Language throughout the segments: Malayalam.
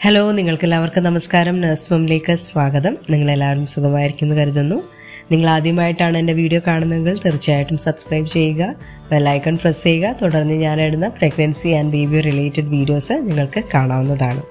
ഹലോ നിങ്ങൾക്ക് എല്ലാവർക്കും നമസ്കാരം നഴ്സ് ഫോമിലേക്ക് സ്വാഗതം നിങ്ങളെല്ലാവരും സുഖമായിരിക്കുന്നു കരുതുന്നു നിങ്ങൾ ആദ്യമായിട്ടാണ് എൻ്റെ വീഡിയോ കാണുന്നതെങ്കിൽ തീർച്ചയായിട്ടും സബ്സ്ക്രൈബ് ചെയ്യുക ബെല്ലൈക്കൺ പ്രസ് ചെയ്യുക തുടർന്ന് ഞാനിടുന്ന pregnancy and baby related videos നിങ്ങൾക്ക് കാണാവുന്നതാണ്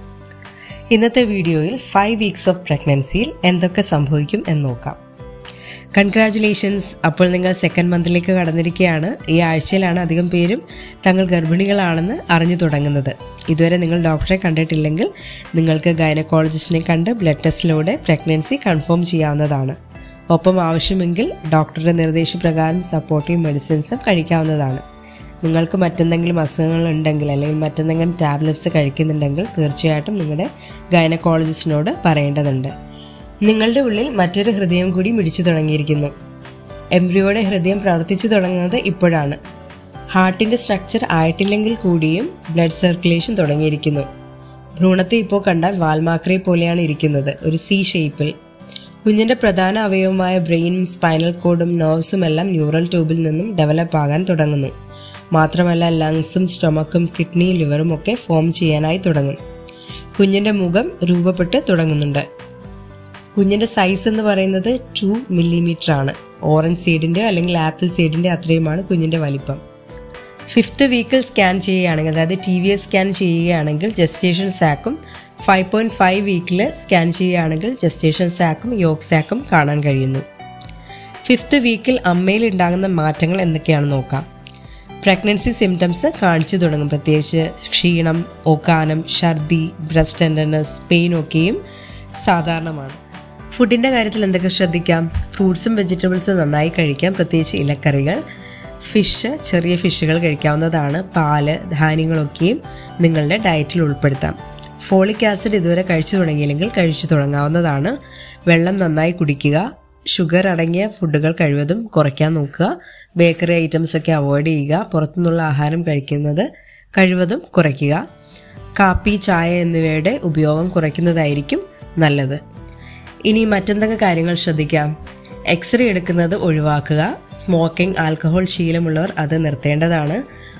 ഇന്നത്തെ വീഡിയോയിൽ ഫൈവ് വീക്സ് ഓഫ് പ്രഗ്നൻസിയിൽ എന്തൊക്കെ സംഭവിക്കും എന്ന് നോക്കാം കൺഗ്രാറ്റുലേഷൻസ് അപ്പോൾ നിങ്ങൾ സെക്കൻഡ് മന്തിലേക്ക് കടന്നിരിക്കുകയാണ് ഈ ആഴ്ചയിലാണ് അധികം പേരും തങ്ങൾ ഗർഭിണികളാണെന്ന് അറിഞ്ഞു തുടങ്ങുന്നത് ഇതുവരെ നിങ്ങൾ ഡോക്ടറെ കണ്ടിട്ടില്ലെങ്കിൽ നിങ്ങൾക്ക് ഗൈനക്കോളജിസ്റ്റിനെ കണ്ട് ബ്ലഡ് ടെസ്റ്റിലൂടെ പ്രഗ്നൻസി കൺഫേം ചെയ്യാവുന്നതാണ് ഒപ്പം ആവശ്യമെങ്കിൽ ഡോക്ടറുടെ നിർദ്ദേശപ്രകാരം സപ്പോർട്ടീവ് മെഡിസിൻസും കഴിക്കാവുന്നതാണ് നിങ്ങൾക്ക് മറ്റെന്തെങ്കിലും അസുഖങ്ങൾ ഉണ്ടെങ്കിൽ അല്ലെങ്കിൽ മറ്റെന്തെങ്കിലും ടാബ്ലറ്റ്സ് കഴിക്കുന്നുണ്ടെങ്കിൽ തീർച്ചയായിട്ടും നിങ്ങളുടെ ഗൈനക്കോളജിസ്റ്റിനോട് പറയേണ്ടതുണ്ട് നിങ്ങളുടെ ഉള്ളിൽ മറ്റൊരു ഹൃദയം കൂടി മിടിച്ചു തുടങ്ങിയിരിക്കുന്നു എംബ്രിയോയുടെ ഹൃദയം പ്രവർത്തിച്ചു തുടങ്ങുന്നത് ഇപ്പോഴാണ് ഹാർട്ടിന്റെ സ്ട്രക്ചർ ആയിട്ടില്ലെങ്കിൽ കൂടിയും ബ്ലഡ് സർക്കുലേഷൻ തുടങ്ങിയിരിക്കുന്നു ഭ്രൂണത്തെ ഇപ്പോൾ കണ്ടാൽ വാൽമാക്രയെ പോലെയാണ് ഇരിക്കുന്നത് ഒരു സി ഷേപ്പിൽ കുഞ്ഞിന്റെ പ്രധാന അവയവമായ ബ്രെയിനും സ്പൈനൽ കോഡും നെർവ്സും എല്ലാം ന്യൂറൽ ട്യൂബിൽ നിന്നും ഡെവലപ്പ് ആകാൻ തുടങ്ങുന്നു മാത്രമല്ല ലങ്സും സ്റ്റൊമക്കും കിഡ്നി ലിവറും ഒക്കെ ഫോം ചെയ്യാനായി തുടങ്ങും കുഞ്ഞിന്റെ മുഖം രൂപപ്പെട്ട് തുടങ്ങുന്നുണ്ട് കുഞ്ഞിന്റെ സൈസ് എന്ന് പറയുന്നത് ടു മില്ലിമീറ്റർ ആണ് ഓറഞ്ച് സീഡിന്റെ അല്ലെങ്കിൽ ആപ്പിൾ സീഡിന്റെ അത്രയുമാണ് കുഞ്ഞിന്റെ വലിപ്പം ഫിഫ്ത്ത് വീക്കിൽ സ്കാൻ ചെയ്യുകയാണെങ്കിൽ അതായത് ടി വി എസ് സ്കാൻ ചെയ്യുകയാണെങ്കിൽ ജസ്റ്റേഷൻ സാക്കും ഫൈവ് പോയിന്റ് ഫൈവ് വീക്കിൽ സ്കാൻ ചെയ്യുകയാണെങ്കിൽ ജസ്റ്റേഷൻ സാക്കും യോഗ് സാക്കും കാണാൻ കഴിയുന്നു ഫിഫ്ത്ത് വീക്കിൽ അമ്മയിൽ ഉണ്ടാകുന്ന മാറ്റങ്ങൾ എന്തൊക്കെയാണെന്ന് നോക്കാം പ്രഗ്നൻസി സിംറ്റംസ് കാണിച്ചു തുടങ്ങും പ്രത്യേകിച്ച് ക്ഷീണം ഓക്കാനം ഛർദി ബ്രസ്റ്റ് ടെൻഡർനെസ് പെയിൻ ഒക്കെയും സാധാരണമാണ് ഫുഡിൻ്റെ കാര്യത്തിൽ എന്തൊക്കെ ശ്രദ്ധിക്കാം ഫ്രൂട്ട്സും വെജിറ്റബിൾസും നന്നായി കഴിക്കാം പ്രത്യേകിച്ച് ഇലക്കറികൾ ഫിഷ് ചെറിയ ഫിഷുകൾ കഴിക്കാവുന്നതാണ് പാല് ധാന്യങ്ങളൊക്കെയും നിങ്ങളുടെ ഡയറ്റിൽ ഉൾപ്പെടുത്താം ഫോളിക് ആസിഡ് ഇതുവരെ കഴിച്ചു തുടങ്ങിയില്ലെങ്കിൽ കഴിച്ചു തുടങ്ങാവുന്നതാണ് വെള്ളം നന്നായി കുടിക്കുക ഷുഗർ അടങ്ങിയ ഫുഡുകൾ കഴിവതും കുറയ്ക്കാൻ നോക്കുക ബേക്കറി ഐറ്റംസ് ഒക്കെ അവോയ്ഡ് ചെയ്യുക പുറത്തുനിന്നുള്ള ആഹാരം കഴിക്കുന്നത് കഴിവതും കുറയ്ക്കുക കാപ്പി ചായ എന്നിവയുടെ ഉപയോഗം കുറയ്ക്കുന്നതായിരിക്കും നല്ലത് ഇനി മറ്റെന്തൊക്കെ കാര്യങ്ങൾ ശ്രദ്ധിക്കാം എക്സ്റേ എടുക്കുന്നത് ഒഴിവാക്കുക സ്മോക്കിംഗ് ആൽക്കഹോൾ ശീലമുള്ളവർ അത് നിർത്തേണ്ടതാണ്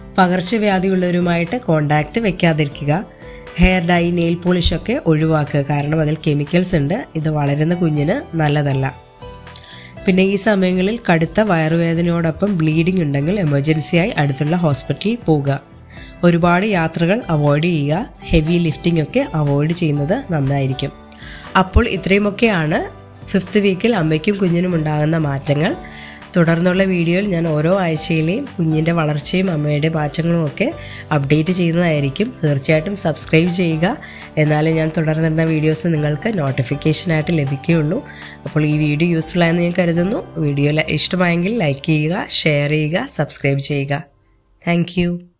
പകർച്ചവ്യാധിയുള്ളവരുമായിട്ട് കോണ്ടാക്ട് വെക്കാതിരിക്കുക ഹെയർ ഡൈ നെയിൽ പോളിഷ് ഒക്കെ ഒഴിവാക്കുക കാരണം അതിൽ കെമിക്കൽസ് ഉണ്ട് ഇത് വളരുന്ന കുഞ്ഞിന് നല്ലതല്ല പിന്നെ ഈ സമയങ്ങളിൽ കടുത്ത വയറുവേദനയോടൊപ്പം ബ്ലീഡിംഗ് ഉണ്ടെങ്കിൽ എമർജൻസിയായി അടുത്തുള്ള ഹോസ്പിറ്റലിൽ പോവുക ഒരുപാട് യാത്രകൾ അവോയ്ഡ് ചെയ്യുക ഹെവി ലിഫ്റ്റിംഗ് ഒക്കെ അവോയ്ഡ് ചെയ്യുന്നത് നന്നായിരിക്കും അപ്പോൾ ഇത്രയുമൊക്കെയാണ് ഫിഫ്ത്ത് വീക്കിൽ അമ്മയ്ക്കും കുഞ്ഞിനും ഉണ്ടാകുന്ന മാറ്റങ്ങൾ തുടർന്നുള്ള വീഡിയോയിൽ ഞാൻ ഓരോ ആഴ്ചയിലെയും കുഞ്ഞിൻ്റെ വളർച്ചയും അമ്മയുടെ മാറ്റങ്ങളും ഒക്കെ അപ്ഡേറ്റ് ചെയ്യുന്നതായിരിക്കും തീർച്ചയായിട്ടും സബ്സ്ക്രൈബ് ചെയ്യുക എന്നാലേ ഞാൻ തുടർന്നിരുന്ന വീഡിയോസ് നിങ്ങൾക്ക് നോട്ടിഫിക്കേഷനായിട്ട് ലഭിക്കുകയുള്ളൂ അപ്പോൾ ഈ വീഡിയോ യൂസ്ഫുൾ ആയെന്ന് ഞാൻ കരുതുന്നു വീഡിയോ ഇഷ്ടമായെങ്കിൽ ലൈക്ക് ചെയ്യുക ഷെയർ ചെയ്യുക സബ്സ്ക്രൈബ് ചെയ്യുക താങ്ക്